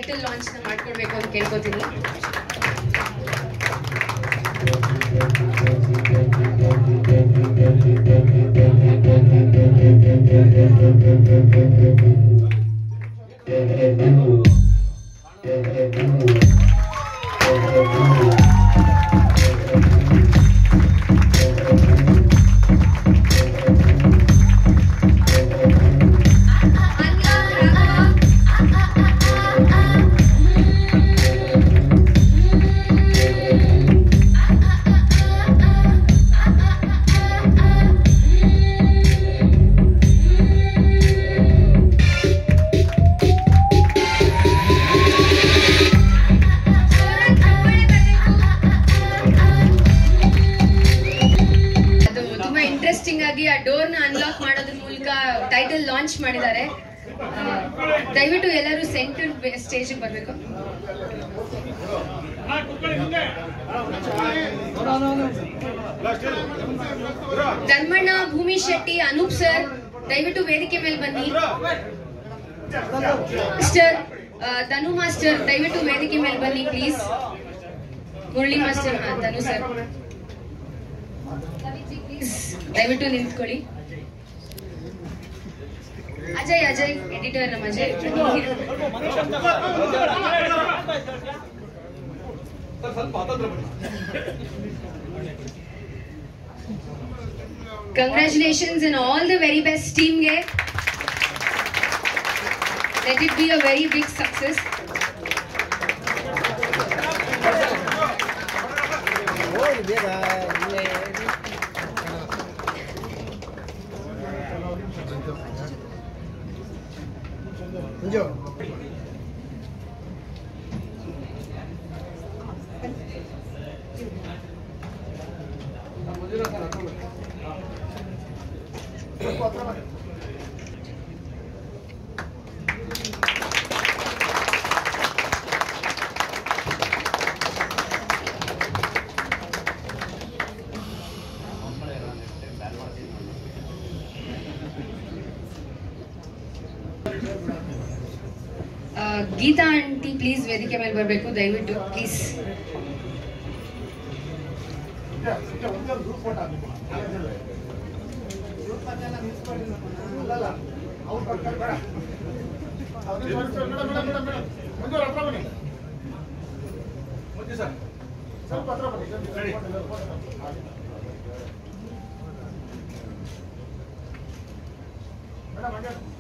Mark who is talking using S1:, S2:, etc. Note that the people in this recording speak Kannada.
S1: ಟೈಟಲ್ ಲಾಂಚ್ ಮಾಡ್ಕೊಡ್ಬೇಕು ಅಂತ ಕೇಳ್ಕೊತೀನಿ ಅದು ತುಂಬಾ ಇಂಟ್ರೆಸ್ಟಿಂಗ್ ಆಗಿ ಆ ಡೋರ್ ನ ಅನ್ಲಾಕ್ ಮಾಡೋದ್ರ ಮೂಲಕ ಟೈಟಲ್ ಲಾಂಚ್ ಮಾಡಿದ್ದಾರೆ ಆ, ದಯವಿಟ್ಟು ಎಲ್ಲರೂ ಸೆಂಟರ್ ಸ್ಟೇಜ್ ಬರ್ಬೇಕು ಧರ್ಮಣ್ಣ ಭೂಮಿ ಶೆಟ್ಟಿ ಅನೂಪ್ ಸರ್ ದಯವಿಟ್ಟು ವೇದಿಕೆ ಮೇಲೆ ಬನ್ನಿ ಮಾಸ್ಟರ್ ಆ, ಧನು ಮಾಸ್ಟರ್ ದಯವಿಟ್ಟು ವೇದಿಕೆ ಮೇಲೆ ಬನ್ನಿ ಪ್ಲೀಸ್ ಮುರಳಿ ಮಾಸ್ಟರ್ ಹಾ ಧನು ಸರ್ ದಯವಿಟ್ಟು ನಿಂತ್ಕೊಳ್ಳಿ ಅಜಯ್ ಅಜಯ್ ಎಡಿಟರ್ ನಮ್ಮ Ajay congratulations in all the very best ಟೀಮ್ಗೆ let it be a very big success ಆ, ಗೀತಾ ಆಂಟಿ ಪ್ಲೀಸ್ ವೇದಿಕೆ ಮೇಲೆ ಬರಬೇಕು ದಯವಿಟ್ಟು ಪ್ಲೀಸ್
S2: ಮೇಡಮ್